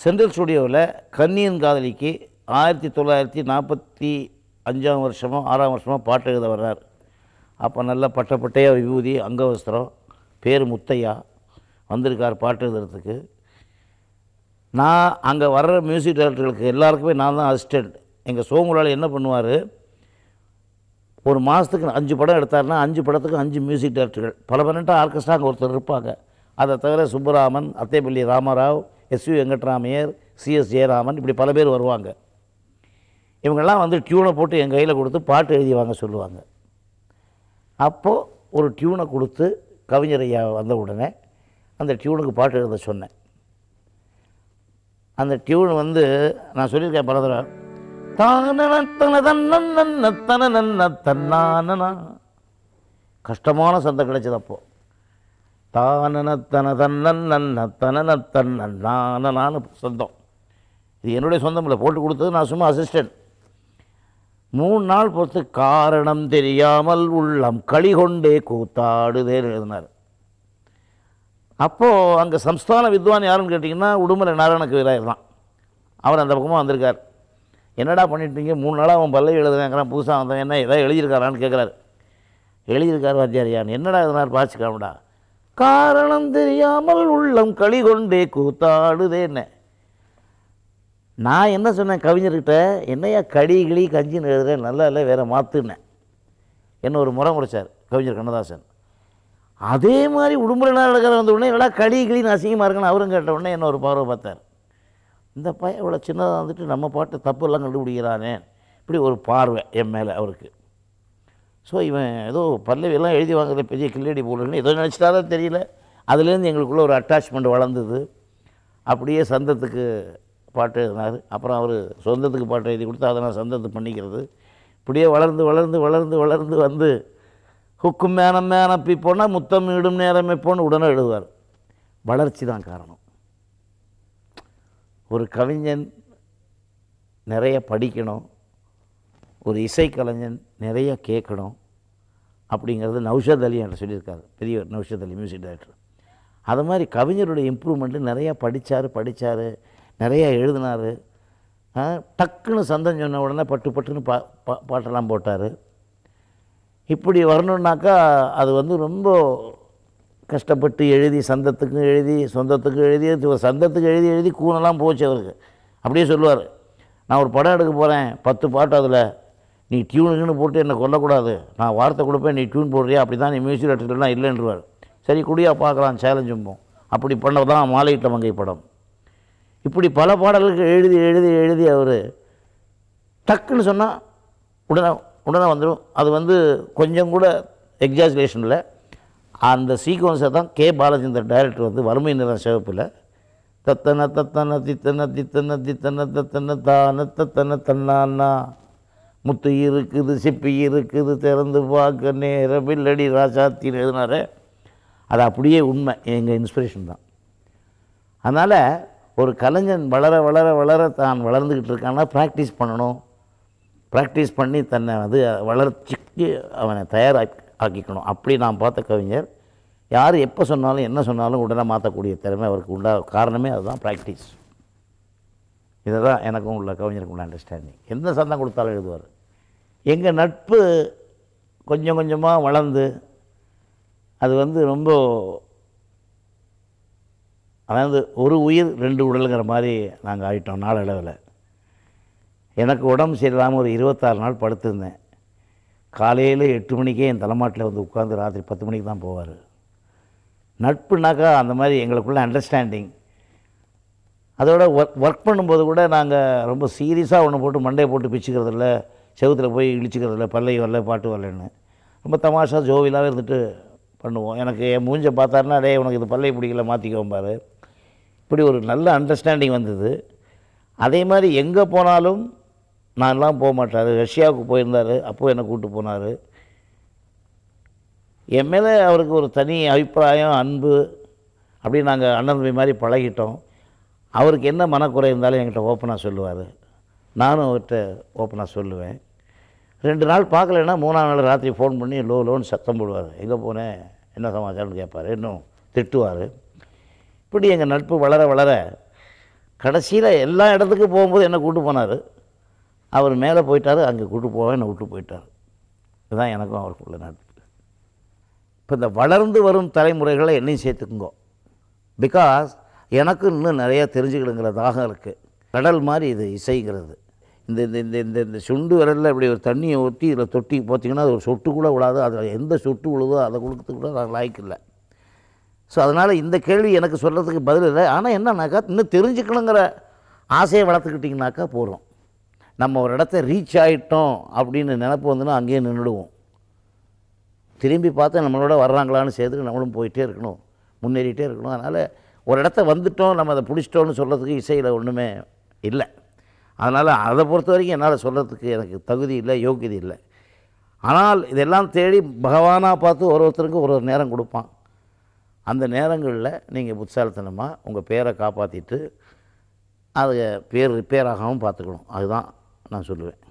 central ஸ்டுடியோவில் கன்னியன் காதலிக்கு ஆயிரத்தி தொள்ளாயிரத்தி நாற்பத்தி அஞ்சாம் வருஷமோ ஆறாம் வருஷமோ பாட்டு எழுத வர்றார் அப்போ நல்ல பட்டப்பட்டையாக விபூதி அங்கவஸ்திரம் பேர் முத்தையா வந்திருக்கார் பாட்டு எழுதுறதுக்கு நான் அங்கே வர்ற மியூசிக் டைரக்டர்களுக்கு எல்லாருக்குமே நான் தான் அசிஸ்டண்ட் எங்கள் சோமுலால் என்ன பண்ணுவார் ஒரு மாதத்துக்கு அஞ்சு படம் எடுத்தாருன்னா அஞ்சு படத்துக்கு அஞ்சு மியூசிக் டைரக்டர்கள் பல பன்னெண்டாக ஆர்கெஸ்ட்ரா அங்கே ஒருத்தர் இருப்பாங்க அதை தவிர Subbaraman Attheppalli Ramarao S V Venkatramaiyer CS Jayaraman இப்படி பல பேர் வருவாங்க இவங்கெல்லாம் வந்து டியூனை போட்டு என் கையில் கொடுத்து பாட்டு எழுதி வாங்க சொல்லுவாங்க அப்போது ஒரு டியூனை கொடுத்து கவிஞர் ஐயா வந்த உடனே அந்த டியூனுக்கு பாட்டு எழுத சொன்னேன் அந்த டியூன் வந்து நான் சொல்லியிருக்கேன் பல தடவை தானன தன தன்னன்ன தனனன்ன தன்னானனா கஷ்டமான சந்தம் கிடைச்சது அப்போ தானன தன தன்னன்ன தனன தன்னானனான்னு சொந்தம் இது என்னுடைய சொந்தம் இல்லை போட்டு கொடுத்தது நான் சும்மா அசிஸ்டன்ட் மூணு நாள் பொறுத்து காரணம் தெரியாமல் உள்ளம் களி கொண்டே கூத்தாடுதேன்னு எழுதினார் அப்போது அங்கே சம்ஸ்தான வித்வான் யாருன்னு கேட்டிங்கன்னா உடுமலை நாராயண கவிராயர் தான் அவர் அந்த பக்கமாக வந்திருக்கார் என்னடா பண்ணிட்டீங்க மூணு நாளாக அவன் பல்லை எழுதுறேங்கிறான் புதுசாக வந்தவன் என்ன ஏதாவது எழுதியிருக்காரான்னு கேட்குறாரு எழுதியிருக்கார் வாத்தியாரியான் என்னடா எதனால் பாய்ச்சிக்காமடா காரணம் தெரியாமல் உள்ளம் களி கொண்டே கூத்தாடுதே என்ன நான் என்ன சொன்னேன் கவிஞர்கிட்ட என்னையா கடி கிளி கஞ்சின்னு எழுதுறேன் நல்லா இல்லை வேறு மாற்றுனேன் என்ன ஒரு முறை முறைச்சார் கவிஞர் கண்ணதாசன் அதே மாதிரி உடுமுறை நடக்கிற வந்த உடனே எல்லாம் கடி கிளின்னு அசிங்கமாக இருக்குன்னு அவரும் கேட்ட உடனே என்ன ஒரு பார்வை பார்த்தார் இந்த பையன் இவ்வளோ சின்னதாக வந்துட்டு நம்ம பாட்டு தப்பு எல்லாம் கண்டுபிடிக்கிறானே இப்படி ஒரு பார்வை என் மேலே அவருக்கு ஸோ இவன் ஏதோ பல்லவி எல்லாம் எழுதி வாங்குற பெரிய கில்லடி போலன்னு ஏதோ நினச்சிட்டாதான் தெரியல அதுலேருந்து எங்களுக்குள்ள ஒரு அட்டாச்மெண்ட் வளர்ந்தது அப்படியே சந்தத்துக்கு பாட்டு எழுதினார் அப்புறம் அவர் சொந்தத்துக்கு பாட்டு எழுதி கொடுத்து அதை நான் சந்தத்து பண்ணிக்கிறது இப்படியே வளர்ந்து வளர்ந்து வளர்ந்து வளர்ந்து வந்து ஹுக்கும் மேனம் மேனப்பி போனால் முத்தம் இடும் நேரம் எப்போன்னு உடனே எழுதுவார் வளர்ச்சி தான் காரணம் ஒரு கவிஞன் நிறைய படிக்கணும் ஒரு இசைக்கலைஞன் நிறைய கேட்கணும் அப்படிங்கிறது நௌஷத் அலி என்கிட்ட சொல்லியிருக்காரு பெரிய நௌஷத் அலி மியூசிக் டைரக்டர் அது மாதிரி கவிஞருடைய இம்ப்ரூவ்மெண்ட்டு நிறையா படித்தார் படித்தார் நிறைய எழுதினார் டக்குன்னு சந்தம் சொன்ன உடனே பட்டு பட்டுன்னு பா பா பாட்டெல்லாம் போட்டார் இப்படி வரணுன்னாக்கா அது வந்து ரொம்ப கஷ்டப்பட்டு எழுதி சந்தத்துக்கும் எழுதி சொந்தத்துக்கும் எழுதி இது சந்தத்துக்கு எழுதி எழுதி கூனெல்லாம் போச்சு அவருக்கு அப்படியே சொல்லுவார் நான் ஒரு படம் எடுக்க போகிறேன் பத்து பாட்டு அதில் நீ டியூனுக்குன்னு போட்டு என்னை கொல்லக்கூடாது நான் வார்த்தை கொடுப்பேன் நீ டியூன் போடுறியா அப்படி தான் நீ மியூசிக் டேரக்டர்லாம் இல்லைன்றவார் சரி குடியா பார்க்கலாம் சேலஞ்சும்போம் அப்படி பண்ணதான் மாலையிட்ட மங்கை படம் இப்படி பல பாடல்களுக்கு எழுதி எழுதி எழுதி அவர் டக்குன்னு சொன்னால் உடனே உடனே வந்துடும் அது வந்து கொஞ்சம் கூட எக்ஸாஜுலேஷனில் அந்த சீக்வன்ஸை தான் கே பாலச்சந்தர் டைரக்டர் வந்து வறுமை நிற சிவப்பில் தத்தன தத்தன தித்தன தித்தன தித்தன தத்தன தான தத்தன தன்னான்னா முத்து இருக்குது சிப்பி இருக்குது திறந்து பார்க்க நேரம் இல்லடி ராசாத்தின்னு எழுதினாரு அது அப்படியே உண்மை எங்கள் இன்ஸ்பிரேஷன் தான் அதனால் ஒரு கலைஞன் வளர வளர வளர தான் வளர்ந்துக்கிட்டு இருக்கான்னா ப்ராக்டிஸ் பண்ணணும் ப்ராக்டிஸ் பண்ணி தன்னை வந்து வளர்ச்சிக்கு அவனை தயாராக்கி ஆக்கிக்கணும் அப்படி நான் பார்த்த கவிஞர் யார் எப்போ சொன்னாலும் என்ன சொன்னாலும் உடனே மாற்றக்கூடிய திறமை அவருக்கு உண்டா காரணமே அதுதான் ப்ராக்டிஸ் இதை தான் எனக்கும் உள்ள கவிஞருக்கு உள்ள அண்டர்ஸ்டாண்டிங் எந்த சந்தம் கொடுத்தாலும் எழுதுவார் எங்கள் நட்பு கொஞ்சம் கொஞ்சமாக வளர்ந்து அது வந்து ரொம்ப அதாவது ஒரு உயிர் ரெண்டு உடலுங்கிற மாதிரி நாங்கள் ஆகிட்டோம் நாளளவில் எனக்கு உடம்பு சரியில்லாமல் ஒரு இருபத்தாறு நாள் படுத்திருந்தேன் காலையில் எட்டு மணிக்கே என் தலைமாட்டில் வந்து உட்காந்து ராத்திரி பத்து மணிக்கு தான் போவார் நட்புனாக்கா அந்த மாதிரி எங்களுக்குள்ள அண்டர்ஸ்டாண்டிங் அதோட ஒர்க் ஒர்க் பண்ணும்போது கூட நாங்கள் ரொம்ப சீரியஸாக ஒன்று போட்டு மண்டையை போட்டு பிச்சுக்கிறது இல்லை செவுத்தில் போய் இழிச்சிக்கிறது இல்லை பல்லை வரல பாட்டு வரலன்னு ரொம்ப தமாஷா ஜோவிலாகவே இருந்துட்டு பண்ணுவோம் எனக்கு என் மூஞ்சை பார்த்தாருன்னா டேய் உனக்கு இது பல்லை பிடிக்கல மாற்றிக்கோம் பாரு இப்படி ஒரு நல்ல அண்டர்ஸ்டாண்டிங் வந்தது அதே மாதிரி எங்கே போனாலும் நான்லாம் போக மாட்டார் ரஷ்யாவுக்கு போயிருந்தார் அப்போது என்னை கூப்பிட்டு போனார் என் மேலே அவருக்கு ஒரு தனி அபிப்பிராயம் அன்பு அப்படி நாங்கள் அண்ணன் தம்பி மாதிரி பழகிட்டோம் அவருக்கு என்ன மனக்குறை இருந்தாலும் என்கிட்ட ஓப்பனாக சொல்லுவார் நானும் அவர்கிட்ட ஓப்பனாக சொல்லுவேன் ரெண்டு நாள் பார்க்கலன்னா மூணாம் நாள் ராத்திரி ஃபோன் பண்ணி லோ லோன்னு சத்தம் போடுவார் எங்கே போனேன் என்ன சமாச்சாரம்னு கேட்பார் இன்னும் திட்டுவார் இப்படி எங்கள் நட்பு வளர வளர கடைசியில் எல்லா இடத்துக்கும் போகும்போது என்னை கூட்டு போனார் அவர் மேலே போயிட்டார் அங்கே கூட்டு போக என்னை விட்டு போயிட்டார் இதுதான் எனக்கும் அவருக்குள்ள நட்பு இப்போ இந்த வளர்ந்து வரும் தலைமுறைகளை என்னையும் சேர்த்துக்குங்கோ பிகாஸ் எனக்கு இன்னும் நிறையா தெரிஞ்சுக்கிடுங்கிற தாகம் இருக்குது கடல் மாதிரி இது இசைங்கிறது இந்த இந்த இந்த இந்த இந்த சுண்டு விரலில் இப்படி ஒரு தண்ணியை ஊற்றி இதில் தொட்டி போட்டிங்கன்னா அது ஒரு சொட்டு கூட விடாது அதில் எந்த சொட்டு விழுதோ அதை கொடுக்கறதுக்கு கூட நான் லாய்க்கு இல்லை ஸோ அதனால் இந்த கேள்வி எனக்கு சொல்கிறதுக்கு பதில் இல்லை ஆனால் என்னன்னாக்கா இன்னும் தெரிஞ்சுக்கணுங்கிற ஆசையை வளர்த்துக்கிட்டிங்கனாக்கா போகிறோம் நம்ம ஒரு இடத்த ரீச் ஆகிட்டோம் அப்படின்னு நினப்பு வந்துன்னா அங்கேயே நின்றுடுவோம் திரும்பி பார்த்து நம்மளோட வர்றாங்களான்னு சேர்த்து நம்மளும் போயிட்டே இருக்கணும் முன்னேறிட்டே இருக்கணும் அதனால் ஒரு இடத்த வந்துட்டோம் நம்ம அதை பிடிச்சிட்டோம்னு சொல்கிறதுக்கு இசையில் ஒன்றுமே இல்லை அதனால் அதை பொறுத்த வரைக்கும் என்னால் சொல்கிறதுக்கு எனக்கு தகுதி இல்லை யோக்கியதை இல்லை ஆனால் இதெல்லாம் தேடி பகவானாக பார்த்து ஒரு ஒருத்தருக்கும் ஒரு ஒரு நேரம் கொடுப்பான் அந்த நேரங்களில் நீங்கள் புத்தாலித்தனமாக உங்கள் பேரை காப்பாற்றிட்டு அது பேர் ரிப்பேர் ஆகாமல் பார்த்துக்கணும் அதுதான் நான் சொல்லுவேன்